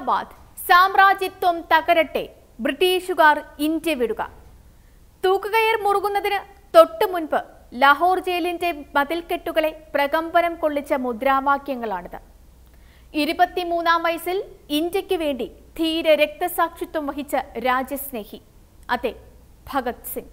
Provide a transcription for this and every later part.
ജിന്ദാബാദ് സാമ്രാജ്യത്വം തകരട്ടെ ബ്രിട്ടീഷുകാർ ഇന്ത്യ വിടുക തൂക്കുകയർ മുറുകുന്നതിന് തൊട്ടു മുൻപ് ലാഹോർ ജയിലിന്റെ മതിൽക്കെട്ടുകളെ പ്രകമ്പനം കൊള്ളിച്ച മുദ്രാവാക്യങ്ങളാണിത് ഇരുപത്തിമൂന്നാം വയസ്സിൽ ഇന്ത്യക്ക് വേണ്ടി ധീര രക്തസാക്ഷിത്വം വഹിച്ച രാജ്യസ്നേഹി അതെ ഭഗത് സിംഗ്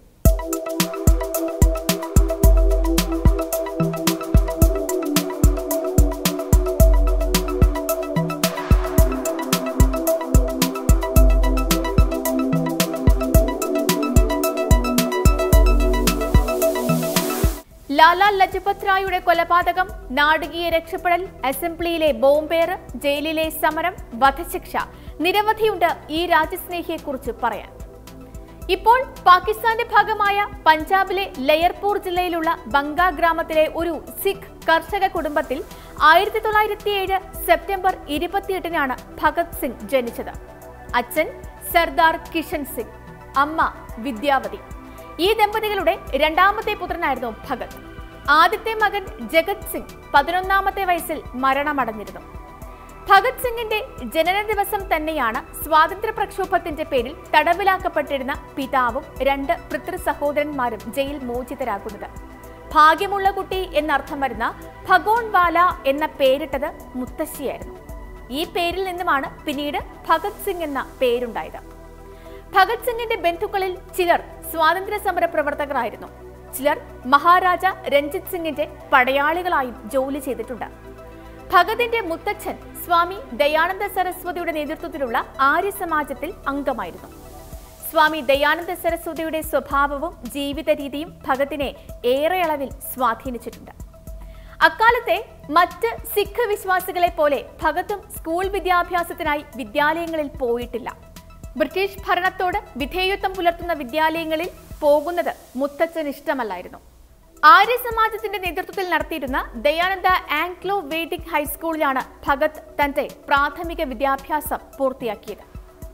ലാലാ ലജ്പത് റായുടെ കൊലപാതകം നാടകീയ രക്ഷപ്പെടൽ അസംബ്ലിയിലെ ബോംബേറ് ജയിലിലെ സമരം വധശിക്ഷ നിരവധിയുണ്ട് ഈ രാജ്യസ്നേഹിയെക്കുറിച്ച് പറയാൻ ഇപ്പോൾ പാകിസ്ഥാന്റെ ഭാഗമായ പഞ്ചാബിലെ ലയർപൂർ ജില്ലയിലുള്ള ബംഗ ഗ്രാമത്തിലെ ഒരു സിഖ് കർഷക കുടുംബത്തിൽ ആയിരത്തി തൊള്ളായിരത്തി ഏഴ് സെപ്റ്റംബർ ഇരുപത്തിയെട്ടിനാണ് ഭഗത് സിംഗ് ജനിച്ചത് അച്ഛൻ സർദാർ കിഷൻ സിംഗ് അമ്മ വിദ്യാവതി ഈ ദമ്പതികളുടെ രണ്ടാമത്തെ പുത്രനായിരുന്നു ഭഗത് ആദ്യത്തെ മകൻ ജഗത് സിംഗ് പതിനൊന്നാമത്തെ വയസ്സിൽ മരണമടഞ്ഞിരുന്നു ഭഗത് സിംഗിന്റെ ജനന ദിവസം തന്നെയാണ് സ്വാതന്ത്ര്യ പ്രക്ഷോഭത്തിന്റെ പേരിൽ തടവിലാക്കപ്പെട്ടിരുന്ന പിതാവും രണ്ട് പിതൃ സഹോദരന്മാരും ജയിൽ മോചിതരാകുന്നത് ഭാഗ്യമുള്ള കുട്ടി എന്നർത്ഥം വരുന്ന ഭഗോൺ വാല എന്ന പേരിട്ടത് മുത്തശ്ശിയായിരുന്നു ഈ പേരിൽ നിന്നുമാണ് പിന്നീട് ഭഗത് സിംഗ് എന്ന പേരുണ്ടായത് ഭഗത് സിംഗിന്റെ ബന്ധുക്കളിൽ ചിലർ സ്വാതന്ത്ര്യ സമര പ്രവർത്തകരായിരുന്നു ചിലർ മഹാരാജ രഞ്ജിത് സിംഗിന്റെ പടയാളികളായും ജോലി ചെയ്തിട്ടുണ്ട് ഭഗതിന്റെ മുത്തച്ഛൻ സ്വാമി ദയാനന്ദ സരസ്വതിയുടെ നേതൃത്വത്തിലുള്ള ആര്യ സമാജത്തിൽ അംഗമായിരുന്നു സ്വാമി ദയാനന്ദ സരസ്വതിയുടെ സ്വഭാവവും ജീവിത രീതിയും ഭഗതിനെ ഏറെ അളവിൽ സ്വാധീനിച്ചിട്ടുണ്ട് അക്കാലത്തെ മറ്റ് സിഖ് വിശ്വാസികളെ പോലെ ഭഗത്തും സ്കൂൾ വിദ്യാഭ്യാസത്തിനായി വിദ്യാലയങ്ങളിൽ പോയിട്ടില്ല ബ്രിട്ടീഷ് ഭരണത്തോട് വിധേയത്വം പുലർത്തുന്ന വിദ്യാലയങ്ങളിൽ പോകുന്നത് മുത്തച്ഛന് ഇഷ്ടമല്ലായിരുന്നു ആര്യ സമാജത്തിന്റെ നേതൃത്വത്തിൽ നടത്തിയിരുന്ന ദയാനന്ദ ആംഗ്ലോ വേദിക് ഹൈസ്കൂളിലാണ് ഭഗത് തന്റെ പ്രാഥമിക വിദ്യാഭ്യാസം പൂർത്തിയാക്കിയത്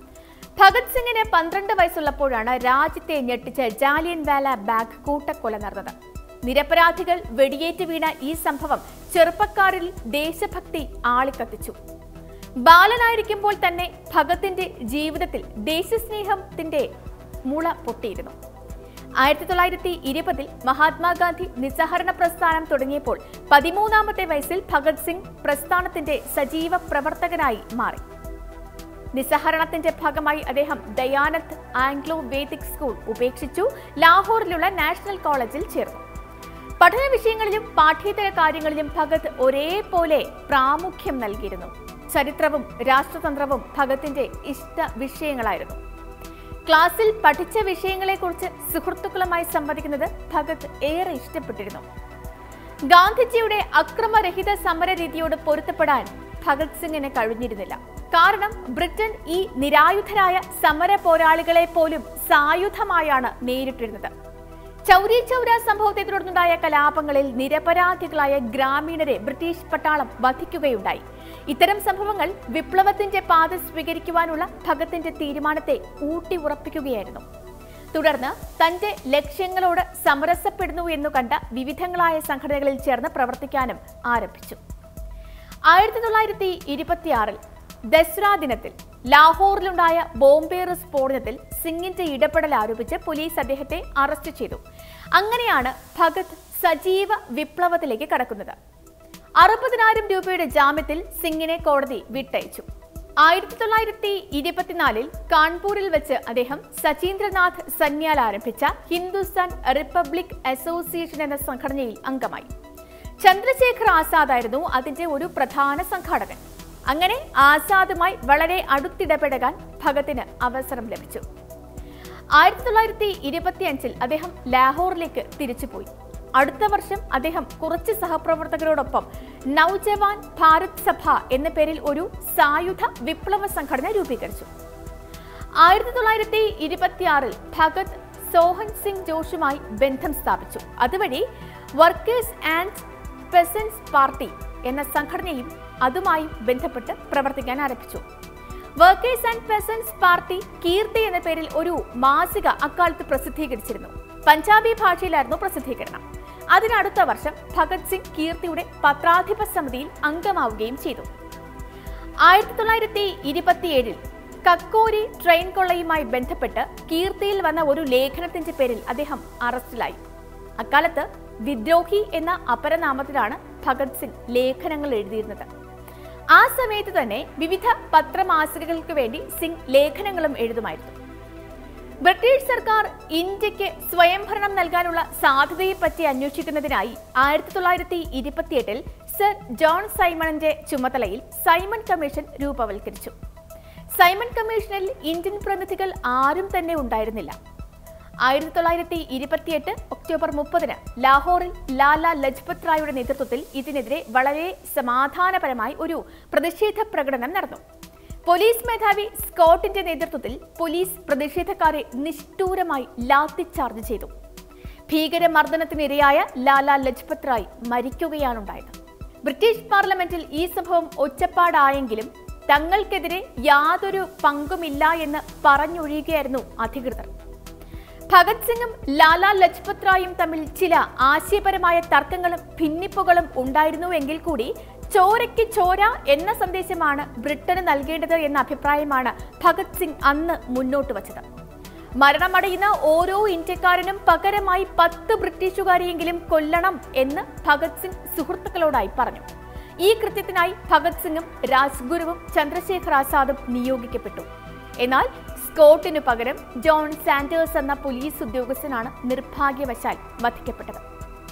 ഭഗത് സിംഗിന് പന്ത്രണ്ട് വയസ്സുള്ളപ്പോഴാണ് രാജ്യത്തെ ഞെട്ടിച്ച ജാലിയൻ വാല ബാഗ് കൂട്ടക്കൊല നടന്നത് നിരപരാധികൾ വെടിയേറ്റ് വീണ ഈ സംഭവം ചെറുപ്പക്കാരിൽ ദേശഭക്തി ആളിക്കത്തിച്ചു ബാലനായിരിക്കുമ്പോൾ തന്നെ ഭഗത്തിന്റെ ജീവിതത്തിൽ ദേശസ്നേഹത്തിന്റെ മുള പൊട്ടിയിരുന്നു ആയിരത്തി തൊള്ളായിരത്തി ഇരുപതിൽ മഹാത്മാഗാന്ധി നിസ്സഹരണ പ്രസ്ഥാനം തുടങ്ങിയപ്പോൾ പതിമൂന്നാമത്തെ വയസ്സിൽ ഭഗത് സിംഗ് പ്രസ്ഥാനത്തിന്റെ സജീവ പ്രവർത്തകനായി മാറി നിസ്സഹരണത്തിന്റെ ഭാഗമായി അദ്ദേഹം ദയാനന്ദ് ആംഗ്ലോ വേദിക് സ്കൂൾ ഉപേക്ഷിച്ചു ലാഹോറിലുള്ള നാഷണൽ കോളേജിൽ ചേർന്നു പഠന വിഷയങ്ങളിലും പാഠ്യേതര കാര്യങ്ങളിലും ഭഗത് ഒരേപോലെ പ്രാമുഖ്യം നൽകിയിരുന്നു ചരിത്രവും രാഷ്ട്രതന്ത്രവും ഭഗത്തിന്റെ ഇഷ്ട വിഷയങ്ങളായിരുന്നു ക്ലാസ്സിൽ പഠിച്ച വിഷയങ്ങളെക്കുറിച്ച് സുഹൃത്തുക്കളുമായി സംവദിക്കുന്നത് ഭഗത് ഏറെ ഇഷ്ടപ്പെട്ടിരുന്നു ഗാന്ധിജിയുടെ അക്രമരഹിത സമരരീതിയോട് പൊരുത്തപ്പെടാൻ ഭഗത് സിംഗിന് കഴിഞ്ഞിരുന്നില്ല കാരണം ബ്രിട്ടൻ ഈ നിരായുധരായ സമര പോരാളികളെ പോലും സായുധമായാണ് നേരിട്ടിരുന്നത് ചൗരി ചൗര സംഭവത്തെ തുടർന്നുണ്ടായ കലാപങ്ങളിൽ നിരപരാധികളായ ഗ്രാമീണരെ ബ്രിട്ടീഷ് പട്ടാളം വധിക്കുകയുണ്ടായി ഇത്തരം സംഭവങ്ങൾ വിപ്ലവത്തിന്റെ പാത സ്വീകരിക്കുവാനുള്ള ഭഗത്തിന്റെ തീരുമാനത്തെ ഊട്ടി ഉറപ്പിക്കുകയായിരുന്നു തുടർന്ന് തന്റെ ലക്ഷ്യങ്ങളോട് സമരസപ്പെടുന്നു എന്നു കണ്ട വിവിധങ്ങളായ സംഘടനകളിൽ ചേർന്ന് പ്രവർത്തിക്കാനും ആരംഭിച്ചു ആയിരത്തി തൊള്ളായിരത്തി ഇരുപത്തിയാറിൽ ദസ്ര ദിനത്തിൽ ലാഹോറിലുണ്ടായ ബോംബേറ് സ്ഫോടനത്തിൽ സിംഗിന്റെ ഇടപെടൽ ആരോപിച്ച് പോലീസ് അദ്ദേഹത്തെ അറസ്റ്റ് ചെയ്തു അങ്ങനെയാണ് ഭഗത് സജീവ വിപ്ലവത്തിലേക്ക് കടക്കുന്നത് അറുപതിനായിരം രൂപയുടെ ജാമ്യത്തിൽ സിംഗിനെ കോടതി വിട്ടയച്ചു ആയിരത്തി തൊള്ളായിരത്തി ഇരുപത്തിനാലിൽ കാൺപൂരിൽ വെച്ച് അദ്ദേഹം സചീന്ദ്രനാഥ് സന്യാൽ ആരംഭിച്ച ഹിന്ദുസ്ഥാൻ റിപ്പബ്ലിക് അസോസിയേഷൻ എന്ന സംഘടനയിൽ അംഗമായി ചന്ദ്രശേഖർ ആസാദ് ആയിരുന്നു അതിന്റെ ഒരു പ്രധാന സംഘാടകൻ അങ്ങനെ ആസാദുമായി വളരെ അടുത്തിടപെടകാൻ ഭഗത്തിന് അവസരം ലഭിച്ചു ആയിരത്തി തൊള്ളായിരത്തി ഇരുപത്തിയഞ്ചിൽ അദ്ദേഹം ലാഹോറിലേക്ക് തിരിച്ചുപോയി അടുത്ത വർഷം അദ്ദേഹം കുറച്ച് സഹപ്രവർത്തകരോടൊപ്പം നവജവാൻ ഭാരത് സഭ എന്ന പേരിൽ ഒരു സായുധ വിപ്ലവ സംഘടന രൂപീകരിച്ചു ആയിരത്തി തൊള്ളായിരത്തി ഇരുപത്തിയാറിൽ ഭഗത് സോഹൻ സിംഗ് ജോഷുമായി ബന്ധം സ്ഥാപിച്ചു അതുവഴി വർക്കേഴ്സ് ആൻഡ് പെസൻസ് പാർട്ടി എന്ന സംഘടനയും അതുമായി ബന്ധപ്പെട്ട് പ്രവർത്തിക്കാൻ ആരംഭിച്ചു workers and peasants party Kirti എന്ന പേരിൽ ഒരു മാസിക അക്കാലത്ത് പ്രസിദ്ധീകരിച്ചിരുന്നു പഞ്ചാബി ഭാഷയിലായിരുന്നു പ്രസിദ്ധീകരണം അതിനടുത്ത വർഷം ഭഗത് സിംഗ് കീർത്തിയുടെ പത്രാധിപ സമിതിയിൽ അംഗമാവുകയും ചെയ്തു ആയിരത്തി തൊള്ളായിരത്തി ഇരുപത്തിയേഴിൽ കക്കോരി ട്രെയിൻ കൊള്ളയുമായി ബന്ധപ്പെട്ട് കീർത്തിയിൽ വന്ന ഒരു ലേഖനത്തിന്റെ പേരിൽ അദ്ദേഹം അറസ്റ്റിലായി അക്കാലത്ത് വിദ്രോഹി എന്ന അപരനാമത്തിലാണ് ഭഗത് സിംഗ് ലേഖനങ്ങൾ എഴുതിയിരുന്നത് ആ സമയത്ത് തന്നെ വിവിധ പത്രമാസികകൾക്ക് വേണ്ടി സിംഗ് ലേഖനങ്ങളും എഴുതുമായിരുന്നു ബ്രിട്ടീഷ് സർക്കാർ ഇന്ത്യക്ക് സ്വയംഭരണം നൽകാനുള്ള സാധ്യതയെപ്പറ്റി അന്വേഷിക്കുന്നതിനായി ആയിരത്തി തൊള്ളായിരത്തി ഇരുപത്തിയെട്ടിൽ സർ ജോൺ സൈമണിന്റെ ചുമതലയിൽ സൈമൺ കമ്മീഷൻ രൂപവൽക്കരിച്ചു സൈമൺ കമ്മീഷനിൽ ഇന്ത്യൻ പ്രതിനിധികൾ ആരും തന്നെ ഉണ്ടായിരുന്നില്ല ആയിരത്തി തൊള്ളായിരത്തി ഇരുപത്തിയെട്ട് ഒക്ടോബർ മുപ്പതിന് ലാഹോറിൽ ലാല ലജ്പത് റായുടെ നേതൃത്വത്തിൽ ഇതിനെതിരെ വളരെ സമാധാനപരമായി ഒരു പ്രതിഷേധ പ്രകടനം നടന്നു പോലീസ് മേധാവി സ്കോട്ടിന്റെ നേതൃത്വത്തിൽ പോലീസ് പ്രതിഷേധക്കാരെ നിഷ്ഠൂരമായി ലാത്തിച്ചാർജ് ചെയ്തു ഭീകരമർദ്ദനത്തിനിരയായ ലാല ലജ്പത് റായ് മരിക്കുകയാണുണ്ടായത് ബ്രിട്ടീഷ് പാർലമെന്റിൽ ഈ സംഭവം ഒച്ചപ്പാടായെങ്കിലും തങ്ങൾക്കെതിരെ യാതൊരു പങ്കുമില്ല എന്ന് പറഞ്ഞൊഴിയുകയായിരുന്നു അധികൃതർ ഭഗത് സിംഗും ലാല ലജ്പത് റായും തമ്മിൽ ചില ആശയപരമായ തർക്കങ്ങളും ഭിന്നിപ്പുകളും ഉണ്ടായിരുന്നുവെങ്കിൽ കൂടി ചോരയ്ക്ക് ചോര എന്ന സന്ദേശമാണ് ബ്രിട്ടന് നൽകേണ്ടത് എന്ന അഭിപ്രായമാണ് ഭഗത് സിംഗ് അന്ന് മുന്നോട്ട് വച്ചത് മരണമടയുന്ന ഓരോ ഇന്ത്യക്കാരനും പകരമായി പത്ത് ബ്രിട്ടീഷുകാരെയെങ്കിലും കൊല്ലണം എന്ന് ഭഗത് സിംഗ് സുഹൃത്തുക്കളോടായി പറഞ്ഞു ഈ കൃത്യത്തിനായി ഭഗത് സിംഗും രാജ്ഗുരുവും ചന്ദ്രശേഖർ ആസാദും നിയോഗിക്കപ്പെട്ടു എന്നാൽ സ്കോട്ടിനു പകരം ജോൺ സാൻഡേഴ്സ് എന്ന പോലീസ് ഉദ്യോഗസ്ഥനാണ് നിർഭാഗ്യവശാൽ വധിക്കപ്പെട്ടത്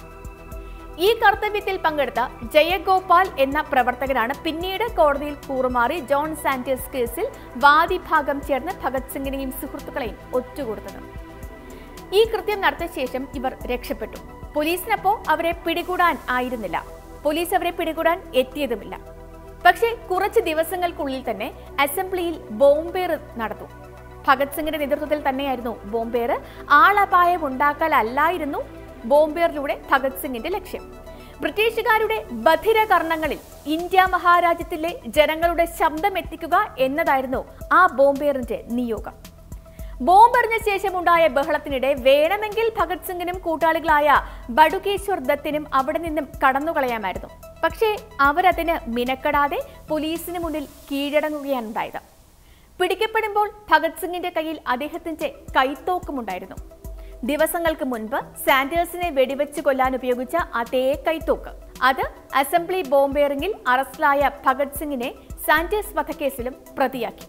ഈ കർത്തവ്യത്തിൽ പങ്കെടുത്ത ജയഗോപാൽ എന്ന പ്രവർത്തകനാണ് പിന്നീട് കോടതിയിൽ കൂറുമാറി ജോൺ സാന്റേഴ്സ് കേസിൽ വാദിഭാഗം ചേർന്ന് ഭഗത് സിംഗിനെയും സുഹൃത്തുക്കളെയും ഒറ്റുകൊടുത്തത് ഈ കൃത്യം നടത്തിയ ശേഷം ഇവർ രക്ഷപ്പെട്ടു പോലീസിനപ്പോ അവരെ പിടികൂടാൻ ആയിരുന്നില്ല പോലീസ് അവരെ പിടികൂടാൻ എത്തിയതുമില്ല പക്ഷേ കുറച്ച് ദിവസങ്ങൾക്കുള്ളിൽ തന്നെ അസംബ്ലിയിൽ ബോംബേർ നടന്നു ഭഗത് സിംഗിന്റെ നേതൃത്വത്തിൽ തന്നെയായിരുന്നു ബോംബേർ ആളപായം ഉണ്ടാക്കലല്ലായിരുന്നു ബോംബേറിലൂടെ ഭഗത് സിംഗിന്റെ ലക്ഷ്യം ബ്രിട്ടീഷുകാരുടെ ബധിര കർണങ്ങളിൽ ഇന്ത്യ മഹാരാജ്യത്തിലെ ജനങ്ങളുടെ ശബ്ദം എത്തിക്കുക എന്നതായിരുന്നു ആ ബോംബേറിന്റെ നിയോഗം ബോംബെറിഞ്ഞ ശേഷമുണ്ടായ ബഹളത്തിനിടെ വേണമെങ്കിൽ ഭഗത് സിംഗിനും കൂട്ടാളികളായ ബഡുകേശ്വർ ദത്തിനും അവിടെ നിന്നും കടന്നുകളയാമായിരുന്നു പക്ഷേ അവരതിന് മിനക്കെടാതെ പോലീസിന് മുന്നിൽ കീഴടങ്ങുകയാണുണ്ടായത് പിടിക്കപ്പെടുമ്പോൾ ഭഗത് സിംഗിന്റെ കയ്യിൽ അദ്ദേഹത്തിന്റെ കൈത്തോക്കുമുണ്ടായിരുന്നു ദിവസങ്ങൾക്ക് മുൻപ് സാന്റേഴ്സിനെ വെടിവെച്ച് കൊല്ലാൻ ഉപയോഗിച്ച അതേ കൈത്തോക്ക് അത് അസംബ്ലി ബോംബേറിംഗിൽ അറസ്റ്റിലായ ഭഗത് സിംഗിനെ സാന്റേഴ്സ് വധക്കേസിലും പ്രതിയാക്കി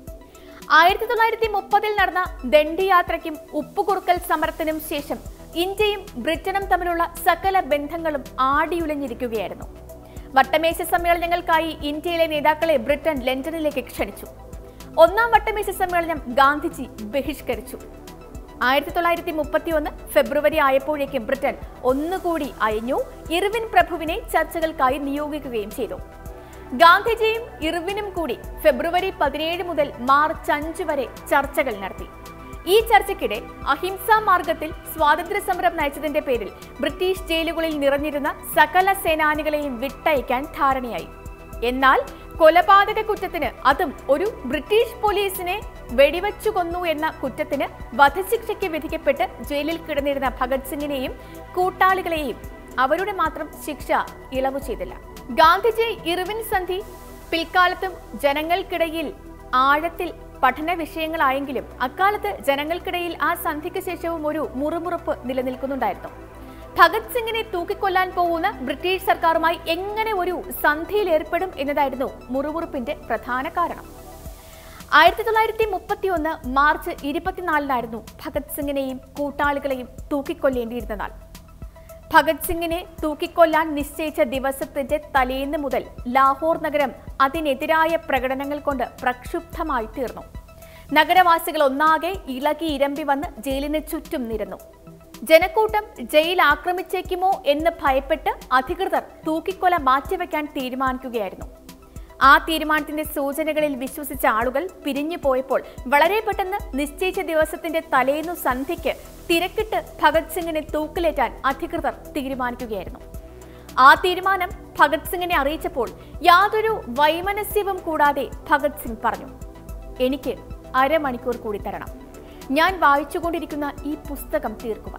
ആയിരത്തി തൊള്ളായിരത്തി മുപ്പതിൽ നടന്ന ദണ്ഡിയാത്രയ്ക്കും ഉപ്പുകുറുക്കൽ സമരത്തിനും ശേഷം ഇന്ത്യയും ബ്രിട്ടനും തമ്മിലുള്ള സകല ബന്ധങ്ങളും ആടിയുലഞ്ഞിരിക്കുകയായിരുന്നു വട്ടമേശ സമ്മേളനങ്ങൾക്കായി ഇന്ത്യയിലെ നേതാക്കളെ ബ്രിട്ടൻ ലണ്ടനിലേക്ക് ക്ഷണിച്ചു ഒന്നാം വട്ടമേശ സമ്മേളനം ഗാന്ധിജി ബഹിഷ്കരിച്ചു ആയിരത്തി തൊള്ളായിരത്തി മുപ്പത്തി ഒന്ന് ഫെബ്രുവരി ആയപ്പോഴേക്കും ബ്രിട്ടൻ ഒന്നുകൂടി അയഞ്ഞു ഇർവിൻ പ്രഭുവിനെ ചർച്ചകൾക്കായി നിയോഗിക്കുകയും ചെയ്തു ഗാന്ധിജിയും ഇർവിനും കൂടി ഫെബ്രുവരി പതിനേഴ് മുതൽ മാർച്ച് അഞ്ച് വരെ ചർച്ചകൾ നടത്തി ഈ ചർച്ചയ്ക്കിടെ അഹിംസാ മാർഗത്തിൽ സ്വാതന്ത്ര്യ സമരം നയിച്ചതിന്റെ പേരിൽ ബ്രിട്ടീഷ് ജയിലുകളിൽ നിറഞ്ഞിരുന്ന സകല സേനാനികളെയും വിട്ടയക്കാൻ ധാരണയായി എന്നാൽ കൊലപാതക കുറ്റത്തിന് അതും ഒരു ബ്രിട്ടീഷ് പോലീസിനെ വെടിവെച്ചു കൊന്നു എന്ന കുറ്റത്തിന് വധശിക്ഷയ്ക്ക് വിധിക്കപ്പെട്ട് ജയിലിൽ കിടന്നിരുന്ന ഭഗത് സിംഗിനെയും കൂട്ടാളികളെയും അവരുടെ മാത്രം ശിക്ഷ ഇളവ് ചെയ്തില്ല ഗാന്ധിജി ഇർവിൻ സന്ധി പിൽക്കാലത്തും ജനങ്ങൾക്കിടയിൽ ആഴത്തിൽ പഠന വിഷയങ്ങളായെങ്കിലും അക്കാലത്ത് ജനങ്ങൾക്കിടയിൽ ആ സന്ധിക്ക് ശേഷവും ഒരു മുറുമുറുപ്പ് നിലനിൽക്കുന്നുണ്ടായിരുന്നു ഭഗത് സിംഗിനെ തൂക്കിക്കൊല്ലാൻ പോകുന്ന ബ്രിട്ടീഷ് സർക്കാരുമായി എങ്ങനെ ഒരു സന്ധിയിൽ ഏർപ്പെടും എന്നതായിരുന്നു മുറുമുറുപ്പിന്റെ പ്രധാന കാരണം ആയിരത്തി തൊള്ളായിരത്തി മുപ്പത്തി ഒന്ന് മാർച്ച് ഇരുപത്തിനാലിനായിരുന്നു ഭഗത് സിംഗിനെയും കൂട്ടാളികളെയും തൂക്കിക്കൊല്ലേണ്ടിയിരുന്ന നാൾ ഭഗത് സിംഗിനെ തൂക്കിക്കൊല്ലാൻ നിശ്ചയിച്ച ദിവസത്തിന്റെ തലേന്ന് മുതൽ ലാഹോർ നഗരം അതിനെതിരായ പ്രകടനങ്ങൾ കൊണ്ട് പ്രക്ഷുബ്ധമായി തീർന്നു നഗരവാസികൾ ഒന്നാകെ ഇളകി ഇരമ്പി വന്ന് ജയിലിന് ചുറ്റും നിരന്നു ജനക്കൂട്ടം ജയിൽ ആക്രമിച്ചേക്കുമോ എന്ന് ഭയപ്പെട്ട് അധികൃതർ തൂക്കിക്കൊല മാറ്റിവെക്കാൻ തീരുമാനിക്കുകയായിരുന്നു ആ തീരുമാനത്തിന്റെ സൂചനകളിൽ വിശ്വസിച്ച ആളുകൾ പിരിഞ്ഞു പോയപ്പോൾ വളരെ പെട്ടെന്ന് നിശ്ചയിച്ച ദിവസത്തിന്റെ തലേന്നു സന്ധ്യയ്ക്ക് തിരക്കിട്ട് ഭഗത് സിംഗിനെ തൂക്കിലേറ്റാൻ അധികൃതർ തീരുമാനിക്കുകയായിരുന്നു ആ തീരുമാനം ഭഗത് സിംഗിനെ അറിയിച്ചപ്പോൾ യാതൊരു വൈമനസ്യവും കൂടാതെ ഭഗത് സിംഗ് പറഞ്ഞു എനിക്ക് അരമണിക്കൂർ കൂടി തരണം ഞാൻ വായിച്ചുകൊണ്ടിരിക്കുന്ന ഈ പുസ്തകം തീർക്കുക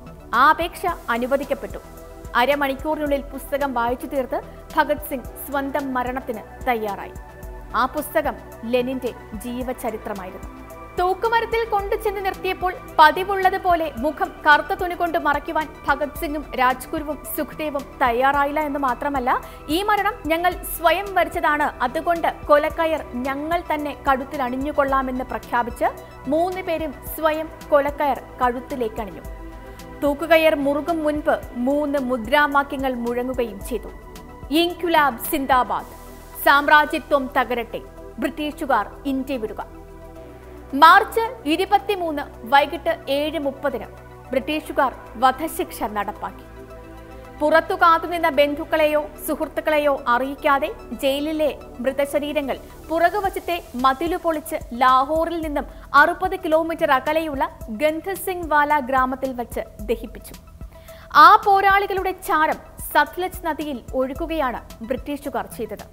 ആ അപേക്ഷ അനുവദിക്കപ്പെട്ടു അരമണിക്കൂറിനുള്ളിൽ പുസ്തകം വായിച്ചു തീർത്ത് ഭഗത് സിംഗ് സ്വന്തം മരണത്തിന് തയ്യാറായി ആ പുസ്തകം ലെനിന്റെ ജീവചരിത്രമായിരുന്നു തൂക്കുമരത്തിൽ കൊണ്ടുചെന്ന് നിർത്തിയപ്പോൾ പതിവുള്ളതുപോലെ മുഖം കറുത്ത തുണി കൊണ്ട് മറയ്ക്കുവാൻ ഭഗത് സിംഗും രാജ്ഗുരുവും സുഖ്ദേവും തയ്യാറായില്ല എന്ന് മാത്രമല്ല ഈ മരണം ഞങ്ങൾ സ്വയം വരിച്ചതാണ് അതുകൊണ്ട് കൊലക്കയർ ഞങ്ങൾ തന്നെ കഴുത്തിൽ അണിഞ്ഞുകൊള്ളാമെന്ന് പ്രഖ്യാപിച്ച് മൂന്ന് പേരും സ്വയം കൊലക്കയർ കഴുത്തിലേക്ക് അണിഞ്ഞു തൂക്കുകയർ മുറുകും മുൻപ് മൂന്ന് മുദ്രാവാക്യങ്ങൾ മുഴങ്ങുകയും ചെയ്തു ഇൻക്യുലാബ് സിന്ദാബാദ് സാമ്രാജ്യത്വം തകരട്ടെ ബ്രിട്ടീഷുകാർ ഇന്ത്യ വിടുക മാർച്ച് ഇരുപത്തിമൂന്ന് വൈകിട്ട് ഏഴ് മുപ്പതിന് ബ്രിട്ടീഷുകാർ വധശിക്ഷ നടപ്പാക്കി പുറത്തു കാത്തുനിന്ന ബന്ധുക്കളെയോ സുഹൃത്തുക്കളെയോ അറിയിക്കാതെ ജയിലിലെ മൃതശരീരങ്ങൾ പുറകുവശത്തെ മതിലു പൊളിച്ച് ലാഹോറിൽ നിന്നും അറുപത് കിലോമീറ്റർ അകലെയുള്ള ഗന്ധസിംഗ് വാല ഗ്രാമത്തിൽ വച്ച് ദഹിപ്പിച്ചു ആ പോരാളികളുടെ ചാരം സത്ലജ് നദിയിൽ ഒഴുകുകയാണ് ബ്രിട്ടീഷുകാർ ചെയ്തത്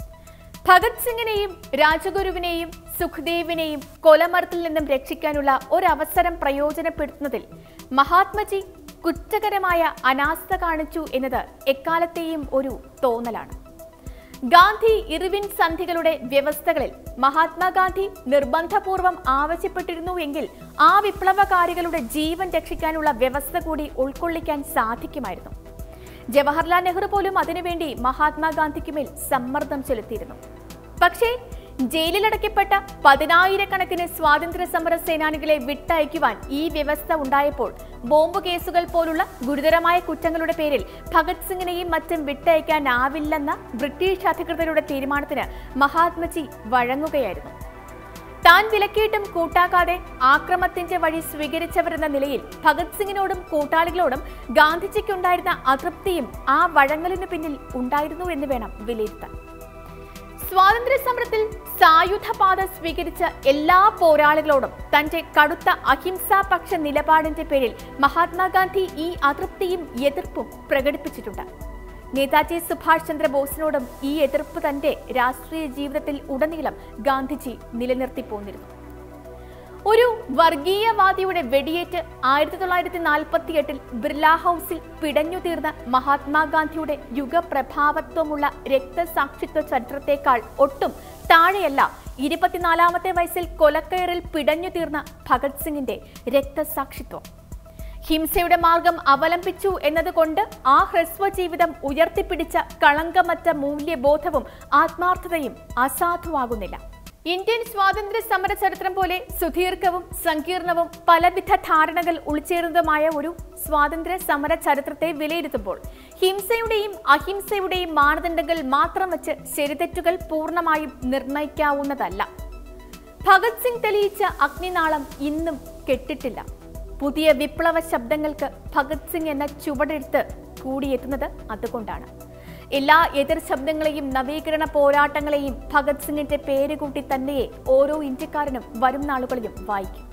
ഭഗത് സിംഗിനെയും രാജഗുരുവിനെയും സുഖ്ദേവിനെയും കൊലമരത്തിൽ നിന്നും രക്ഷിക്കാനുള്ള ഒരവസരം പ്രയോജനപ്പെടുത്തുന്നതിൽ മഹാത്മജി കുറ്റകരമായ അനാസ്ഥ കാണിച്ചു എന്നത് എക്കാലത്തെയും ഒരു തോന്നലാണ് ഗാന്ധി ഇർവിൻ സന്ധികളുടെ വ്യവസ്ഥകളിൽ മഹാത്മാഗാന്ധി നിർബന്ധപൂർവം ആവശ്യപ്പെട്ടിരുന്നു എങ്കിൽ ആ വിപ്ലവകാരികളുടെ ജീവൻ രക്ഷിക്കാനുള്ള വ്യവസ്ഥ കൂടി ഉൾക്കൊള്ളിക്കാൻ സാധിക്കുമായിരുന്നു ജവഹർലാൽ നെഹ്റു പോലും അതിനുവേണ്ടി മഹാത്മാഗാന്ധിക്കുമേൽ സമ്മർദ്ദം ചെലുത്തിയിരുന്നു പക്ഷേ ജയിലിലടയ്ക്കപ്പെട്ട പതിനായിരക്കണക്കിന് സ്വാതന്ത്ര്യ സമര സേനാനികളെ വിട്ടയക്കുവാൻ ഈ വ്യവസ്ഥ ഉണ്ടായപ്പോൾ ബോംബ് കേസുകൾ പോലുള്ള ഗുരുതരമായ കുറ്റങ്ങളുടെ പേരിൽ ഭഗത് സിംഗിനെയും മറ്റും വിട്ടയക്കാനാവില്ലെന്ന ബ്രിട്ടീഷ് അധികൃതരുടെ തീരുമാനത്തിന് മഹാത്മജി വഴങ്ങുകയായിരുന്നു താൻ വിലക്കിയിട്ടും കൂട്ടാക്കാതെ ആക്രമത്തിന്റെ വഴി സ്വീകരിച്ചവരെന്ന നിലയിൽ ഭഗത് സിംഗിനോടും കൂട്ടാളികളോടും ഗാന്ധിജിക്കുണ്ടായിരുന്ന അതൃപ്തിയും ആ വഴങ്ങലിനു പിന്നിൽ ഉണ്ടായിരുന്നു എന്ന് വേണം വിലയിരുത്താൻ സ്വാതന്ത്ര്യ സമരത്തിൽ സായുധപാത സ്വീകരിച്ച എല്ലാ പോരാളികളോടും തന്റെ കടുത്ത അഹിംസാപക്ഷ നിലപാടിന്റെ പേരിൽ മഹാത്മാഗാന്ധി ഈ അതൃപ്തിയും എതിർപ്പും പ്രകടിപ്പിച്ചിട്ടുണ്ട് നേതാജി സുഭാഷ് ചന്ദ്രബോസിനോടും ഈ എതിർപ്പ് തന്റെ രാഷ്ട്രീയ ജീവിതത്തിൽ ഉടനീളം ഗാന്ധിജി നിലനിർത്തി പോന്നിരുന്നു ഒരു വർഗീയവാദിയുടെ വെടിയേറ്റ് ആയിരത്തി തൊള്ളായിരത്തി നാൽപ്പത്തി എട്ടിൽ ബിർല ഹൌസിൽ പിടഞ്ഞു തീർന്ന മഹാത്മാഗാന്ധിയുടെ യുഗപ്രഭാവത്വമുള്ള രക്തസാക്ഷിത്വ ചരിത്രത്തെക്കാൾ ഒട്ടും താഴെയല്ല ഇരുപത്തിനാലാമത്തെ വയസ്സിൽ കൊലക്കയറിൽ പിടഞ്ഞു തീർന്ന ഭഗത് സിംഗിന്റെ രക്തസാക്ഷിത്വം ഹിംസയുടെ മാർഗം അവലംബിച്ചു എന്നതുകൊണ്ട് ആ ഹ്രസ്വ ജീവിതം ഉയർത്തിപ്പിടിച്ച കളങ്കമറ്റ മൂല്യബോധവും ആത്മാർത്ഥതയും അസാധുവാകുന്നില്ല ഇന്ത്യൻ സ്വാതന്ത്ര്യ സമര ചരിത്രം പോലെ സുദീർഘവും സങ്കീർണവും പലവിധ ധാരണകൾ ഉൾച്ചേർന്നതുമായ ഒരു സ്വാതന്ത്ര്യ സമര ചരിത്രത്തെ വിലയിരുത്തുമ്പോൾ ഹിംസയുടെയും അഹിംസയുടെയും മാനദണ്ഡങ്ങൾ മാത്രം വെച്ച് ശരിതെറ്റുകൾ പൂർണ്ണമായും നിർണയിക്കാവുന്നതല്ല ഭഗത് സിംഗ് തെളിയിച്ച അഗ്നിനാളം ഇന്നും കെട്ടിട്ടില്ല പുതിയ വിപ്ലവ ശബ്ദങ്ങൾക്ക് ഭഗത് സിംഗ് എന്ന ചുവടെടുത്ത് കൂടിയെത്തുന്നത് അതുകൊണ്ടാണ് എല്ലാ എതിർ ശബ്ദങ്ങളെയും നവീകരണ പോരാട്ടങ്ങളെയും ഭഗത് സിംഗിന്റെ പേര് കൂട്ടി തന്നെയേ ഓരോ ഇന്ത്യക്കാരനും വരും നാളുകളിലും വായിക്കും